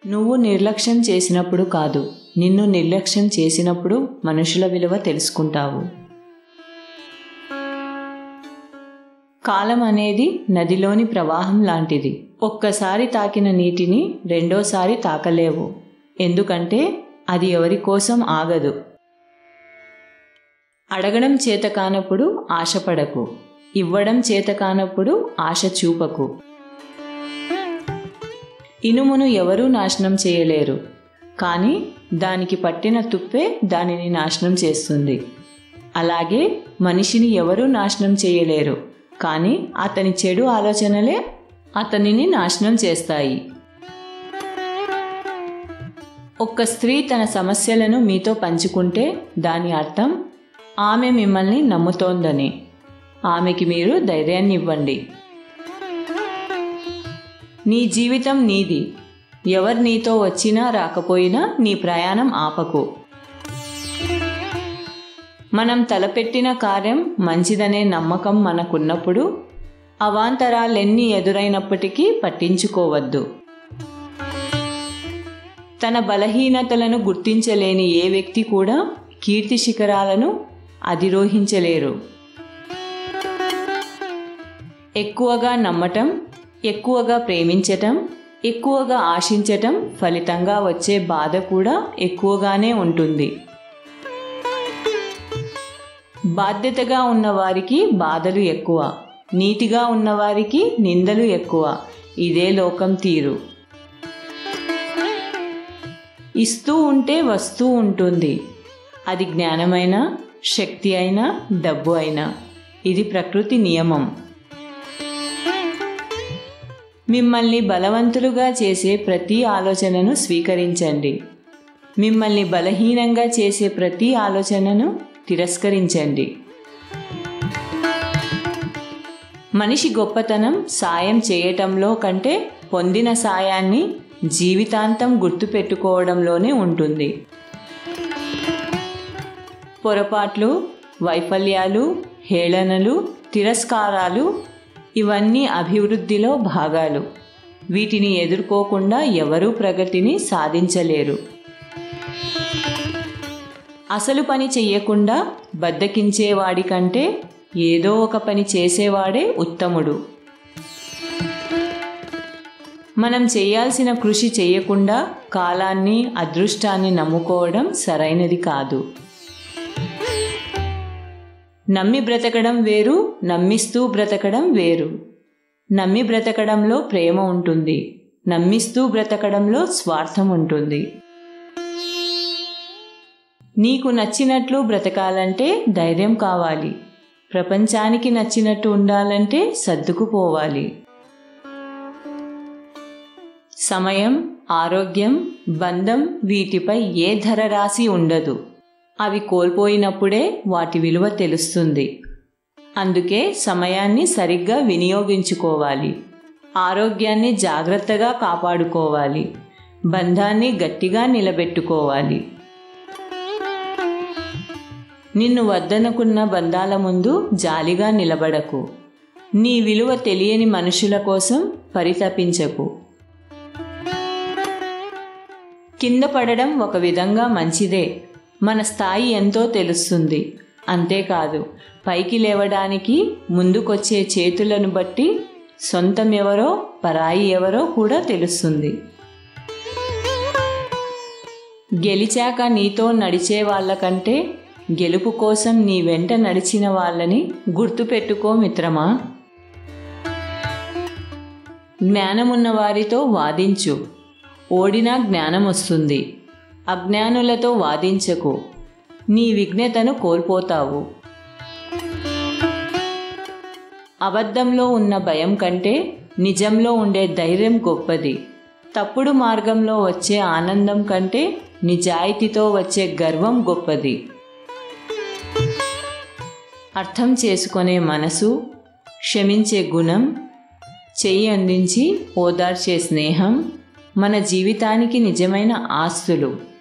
నువ్వు నిర్లక్ష్యం చేసినప్పుడు కాదు నిన్ను నిర్లక్ష్యం చేసినప్పుడు మనుషుల విలువ తెలుసుకుంటావు కాలం అనేది నదిలోని ప్రవాహం లాంటిది ఒక్కసారి తాకిన నీటిని రెండోసారి తాకలేవు ఎందుకంటే అది ఎవరి కోసం ఆగదు అడగడం చేత కానప్పుడు ఆశపడకు ఇవ్వడం చేత కానప్పుడు ఆశ చూపకు ఇనుమును ఎవరూ నాశనం చేయలేరు కానీ దానికి పట్టిన తుప్పే దానిని నాశనం చేస్తుంది అలాగే మనిషిని ఎవరూ నాశనం చేయలేరు కానీ అతని చెడు ఆలోచనలే అతనిని నాశనం చేస్తాయి ఒక్క స్త్రీ తన సమస్యలను మీతో పంచుకుంటే దాని అర్థం ఆమె మిమ్మల్ని నమ్ముతోందని ఆమెకి మీరు ధైర్యాన్ని ఇవ్వండి నీ జీవితం నీది ఎవరు నీతో వచ్చినా రాకపోయినా నీ ప్రయాణం ఆపకు మనం తలపెట్టిన కార్యం మంచిదనే నమ్మకం మనకున్నప్పుడు అవాంతరాలెన్ని ఎదురైనప్పటికీ పట్టించుకోవద్దు తన బలహీనతలను గుర్తించలేని ఏ వ్యక్తి కూడా కీర్తి శిఖరాలను అధిరోహించలేరు ఎక్కువగా నమ్మటం ఎక్కువగా ప్రేమించటం ఎక్కువగా ఆశించటం ఫలితంగా వచ్చే బాధ కూడా ఎక్కువగానే ఉంటుంది బాధ్యతగా ఉన్నవారికి బాధలు ఎక్కువ నీతిగా ఉన్నవారికి నిందలు ఎక్కువ ఇదే లోకం తీరు ఇస్తూ ఉంటే వస్తూ ఉంటుంది అది జ్ఞానమైనా శక్తి అయినా డబ్బు అయినా ఇది ప్రకృతి నియమం మిమ్మల్ని బలవంతులుగా చేసే ప్రతి ఆలోచనను స్వీకరించండి మిమ్మల్ని బలహీనంగా చేసే ప్రతి ఆలోచనను తిరస్కరించండి మనిషి గొప్పతనం సాయం చేయటంలో కంటే పొందిన సాయాన్ని జీవితాంతం గుర్తుపెట్టుకోవడంలోనే ఉంటుంది పొరపాట్లు వైఫల్యాలు హేళనలు తిరస్కారాలు ఇవన్నీ అభివృద్ధిలో భాగాలు వీటిని ఎదుర్కోకుండా ఎవరూ ప్రగతిని సాధించలేరు అసలు పని చెయ్యకుండా బద్దకించేవాడి కంటే ఏదో ఒక పని చేసేవాడే ఉత్తముడు మనం చేయాల్సిన కృషి చేయకుండా కాలాన్ని అదృష్టాన్ని నమ్ముకోవడం సరైనది కాదు నమ్మి బ్రతకడం వేరు నమ్మిస్తూ బ్రతకడం వేరు నమ్మి బ్రతకడంలో ప్రేమ ఉంటుంది నమ్మిస్తూ బ్రతకడంలో స్వార్థం ఉంటుంది నీకు నచ్చినట్లు బ్రతకాలంటే ధైర్యం కావాలి ప్రపంచానికి నచ్చినట్టు ఉండాలంటే సర్దుకుపోవాలి సమయం ఆరోగ్యం బంధం వీటిపై ఏ ధర రాసి ఉండదు అవి కోల్పోయినప్పుడే వాటి విలువ తెలుస్తుంది అందుకే సమయాన్ని సరిగ్గా వినియోగించుకోవాలి ఆరోగ్యాన్ని జాగ్రత్తగా కాపాడుకోవాలి బంధాన్ని గట్టిగా నిలబెట్టుకోవాలి నిన్ను వద్దనుకున్న బంధాల ముందు జాలిగా నిలబడకు నీ విలువ తెలియని మనుషుల కోసం పరితపించకు కింద పడడం ఒక విధంగా మంచిదే మన స్థాయి ఎంతో తెలుస్తుంది అంతేకాదు పైకి లేవడానికి ముందుకొచ్చే చేతులను బట్టి సొంతం ఎవరో పరాయి ఎవరో కూడా తెలుస్తుంది గెలిచాక నీతో నడిచే వాళ్ళకంటే గెలుపు కోసం నీ వెంట నడిచిన వాళ్ళని గుర్తుపెట్టుకో మిత్రమా జ్ఞానమున్న వారితో వాదించు ఓడినా జ్ఞానం వస్తుంది అజ్ఞానులతో వాదించకు నీ విఘ్నతను కోల్పోతావు అబద్ధంలో ఉన్న భయం కంటే నిజంలో ఉండే ధైర్యం గొప్పది తప్పుడు మార్గంలో వచ్చే ఆనందం కంటే నిజాయితీతో వచ్చే గర్వం గొప్పది అర్థం చేసుకునే మనసు క్షమించే గుణం చెయ్యి అందించి ఓదార్చే స్నేహం మన జీవితానికి నిజమైన ఆస్తులు